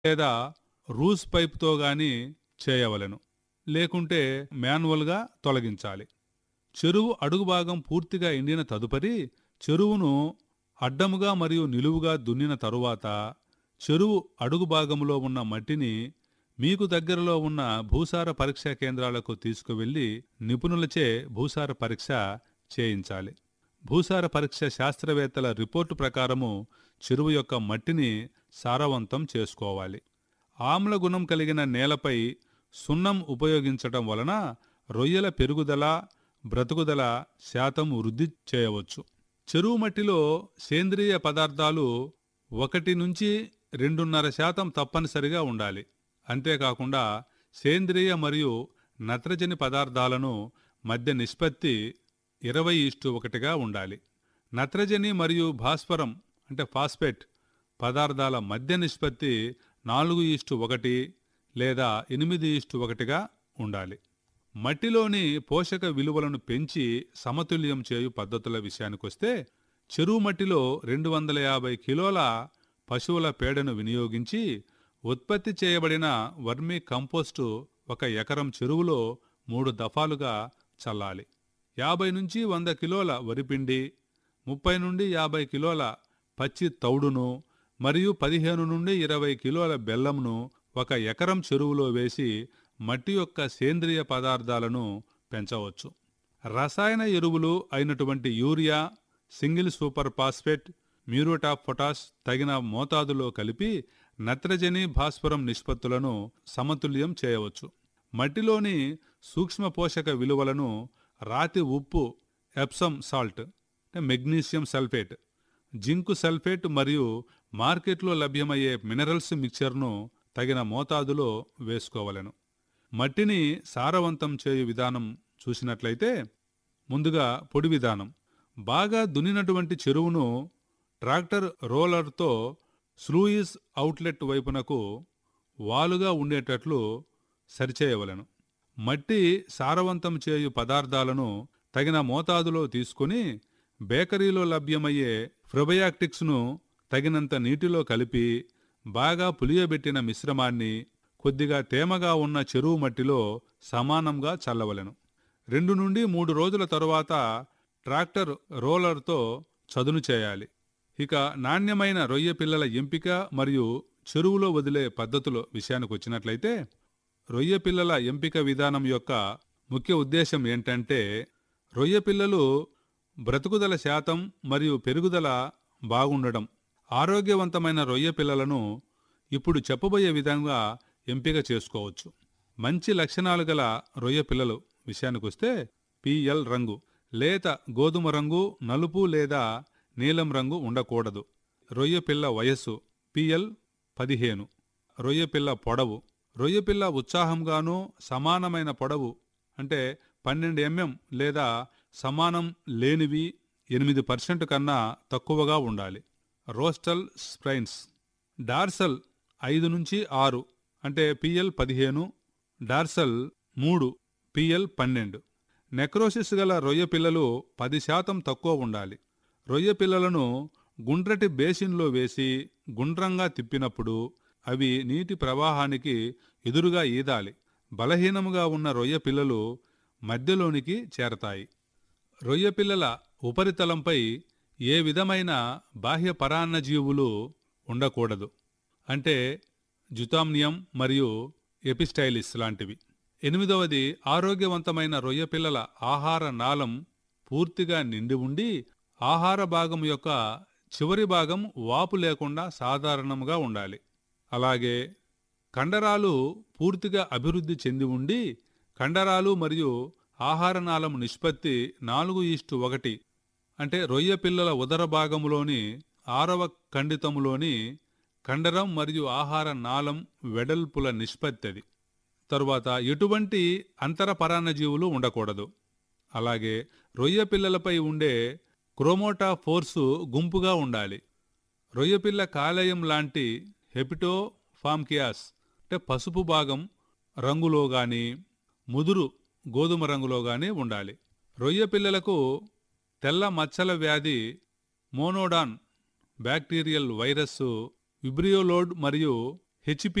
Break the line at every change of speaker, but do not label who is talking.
లేదా రూస్ పైప్తో గాని చేయవలెను లేకుంటే మాన్యువల్గా తొలగించాలి చెరువు అడుగు భాగం పూర్తిగా ఎండిన తదుపరి చెరువును అడ్డముగా మరియు నిలువుగా దున్నిన తరువాత చెరువు అడుగు భాగంలో ఉన్న మట్టిని మీకు దగ్గరలో ఉన్న భూసార పరీక్షా కేంద్రాలకు తీసుకువెళ్లి నిపుణులచే భూసార పరీక్ష చేయించాలి భూసార పరీక్ష శాస్త్రవేత్తల రిపోర్టు ప్రకారము చెరువు యొక్క మట్టిని సారవంతం చేసుకోవాలి ఆమ్ల గుణం కలిగిన నేలపై సున్నం ఉపయోగించటం వలన రొయ్యల పెరుగుదల బ్రతుకుదల శాతం వృద్ధి చేయవచ్చు చెరువు మట్టిలో సేంద్రియ పదార్థాలు ఒకటి నుంచి రెండున్నర శాతం తప్పనిసరిగా ఉండాలి అంతేకాకుండా సేంద్రియ మరియు నత్రజని పదార్థాలను మధ్య నిష్పత్తి ఇరవై ఇష్టు ఒకటిగా ఉండాలి నత్రజని మరియు భాస్వరం అంటే ఫాస్ఫేట్ పదార్థాల మధ్య నిష్పత్తి నాలుగు ఇష్టు ఒకటి లేదా ఎనిమిది ఇష్టు ఒకటిగా ఉండాలి మట్టిలోని పోషక విలువలను పెంచి సమతుల్యం చేయు పద్ధతుల విషయానికొస్తే చెరువు మట్టిలో రెండు వందల యాభై కిలోల పశువుల పేడను వినియోగించి ఉత్పత్తి చేయబడిన వర్మీ కంపోస్టు ఒక ఎకరం చెరువులో మూడు దఫాలుగా చల్లాలి యాభై నుంచి వంద కిలోల వరిపిండి ముప్పై నుండి యాభై కిలోల పచ్చి తౌడును మరియు పదిహేను నుండి ఇరవై కిలోల బెల్లంను ఒక ఎకరం చెరువులో వేసి మట్టి యొక్క సేంద్రియ పదార్థాలను పెంచవచ్చు రసాయన ఎరువులు అయినటువంటి urea single super phosphate muriate of potash తగిన మోతాదులో కలిపి నత్రజని భాస్వరం నిష్పత్తులను సమతుల్యం చేయవచ్చు మట్టిలోని సూక్ష్మ పోషక విలువలను రాతి ఉప్పు ఎప్సమ్ సాల్ట్ అంటే మెగ్నీషియం సల్ఫేట్ జింకు సల్ఫేట్ మరియు మార్కెట్లో లభ్యమయ్యే మినరల్స్ మిక్చర్ను తగిన మోతాదులో వేసుకోవలెను మట్టిని సారవంతం చేయు విధానం చూసినట్లయితే ముందుగా పొడి విధానం బాగా దున్నినటువంటి చెరువును ట్రాక్టర్ రోలర్తో స్లూయిస్ అవుట్లెట్ వైపునకు వాలుగా ఉండేటట్లు సరిచేయవలెను మట్టి సారవంతం చేయు పదార్థాలను తగిన మోతాదులో తీసుకుని బేకరీలో లభ్యమయ్యే ఫ్రొబయాక్టిక్స్ను తగినంత నీటిలో కలిపి బాగా పులియబెట్టిన మిశ్రమాన్ని కొద్దిగా తేమగా ఉన్న చెరువు మట్టిలో సమానంగా చల్లవలెను రెండు నుండి మూడు రోజుల తరువాత ట్రాక్టర్ రోలర్తో చదును చేయాలి ఇక నాణ్యమైన రొయ్య పిల్లల ఎంపిక మరియు చెరువులో వదిలే పద్ధతుల విషయానికి వచ్చినట్లయితే రొయ్య పిల్లల ఎంపిక విధానం యొక్క ముఖ్య ఉద్దేశం ఏంటంటే రొయ్య పిల్లలు బ్రతుకుదల శాతం మరియు పెరుగుదల బాగుండడం ఆరోగ్యవంతమైన రొయ్య పిల్లలను ఇప్పుడు చెప్పబోయే విధంగా ఎంపిక చేసుకోవచ్చు మంచి లక్షణాలు గల రొయ్య పిల్లలు విషయానికొస్తే పిఎల్ రంగు లేత గోధుమ రంగు నలుపు లేదా నీలం రంగు ఉండకూడదు రొయ్య పిల్ల వయస్సు పిఎల్ పదిహేను రొయ్య పిల్ల పొడవు రొయ్య పిల్ల ఉత్సాహంగాను సమానమైన పొడవు అంటే పన్నెండు ఎంఎం లేదా సమానం లేనివి ఎనిమిది పర్సెంట్ కన్నా తక్కువగా ఉండాలి రోస్టల్ స్ప్రైన్స్ డార్సల్ ఐదు నుంచి ఆరు అంటే పిఎల్ పదిహేను డార్సల్ మూడు పిఎల్ పన్నెండు నెక్రోసిస్ గల రొయ్య పిల్లలు పది శాతం తక్కువ ఉండాలి రొయ్య పిల్లలను గుండ్రటి బేసిన్లో వేసి గుండ్రంగా తిప్పినప్పుడు అవి నీటి ప్రవాహానికి ఎదురుగా ఈదాలి బలహీనముగా ఉన్న రొయ్య పిల్లలు మధ్యలోనికి చేరతాయి రొయ్య పిల్లల ఉపరితలంపై ఏ విధమైన బాహ్య పరాన్నజీవులు ఉండకూడదు అంటే జుతామ్నియం మరియు ఎపిస్టైలిస్ లాంటివి ఎనిమిదవది ఆరోగ్యవంతమైన రొయ్య పిల్లల ఆహార నాళం పూర్తిగా నిండి ఉండి ఆహార భాగం యొక్క చివరి భాగం వాపు లేకుండా సాధారణంగా ఉండాలి అలాగే కండరాలు పూర్తిగా అభివృద్ధి చెంది ఉండి కండరాలు మరియు ఆహార నాళం నిష్పత్తి నాలుగు ఈస్టు ఒకటి అంటే రొయ్య పిల్లల ఉదర భాగంలోని ఆరవ ఖండితములోని కండరం మరియు ఆహార నాళం వెడల్పుల నిష్పత్తి అది తరువాత ఎటువంటి అంతర పరాన్నజీవులు ఉండకూడదు అలాగే రొయ్య పిల్లలపై ఉండే క్రోమోటా ఫోర్సు గుంపుగా ఉండాలి రొయ్యపిల్ల కాలేయం లాంటి హెపిటో ఫామ్కియాస్ అంటే పసుపు భాగం రంగులో గాని ముదురు గోధుమ రంగులో గాని ఉండాలి రొయ్య పిల్లలకు తెల్ల మచ్చల వ్యాధి మోనోడాన్ బ్యాక్టీరియల్ వైరస్ విబ్రియోలోడ్ మరియు హెచ్పి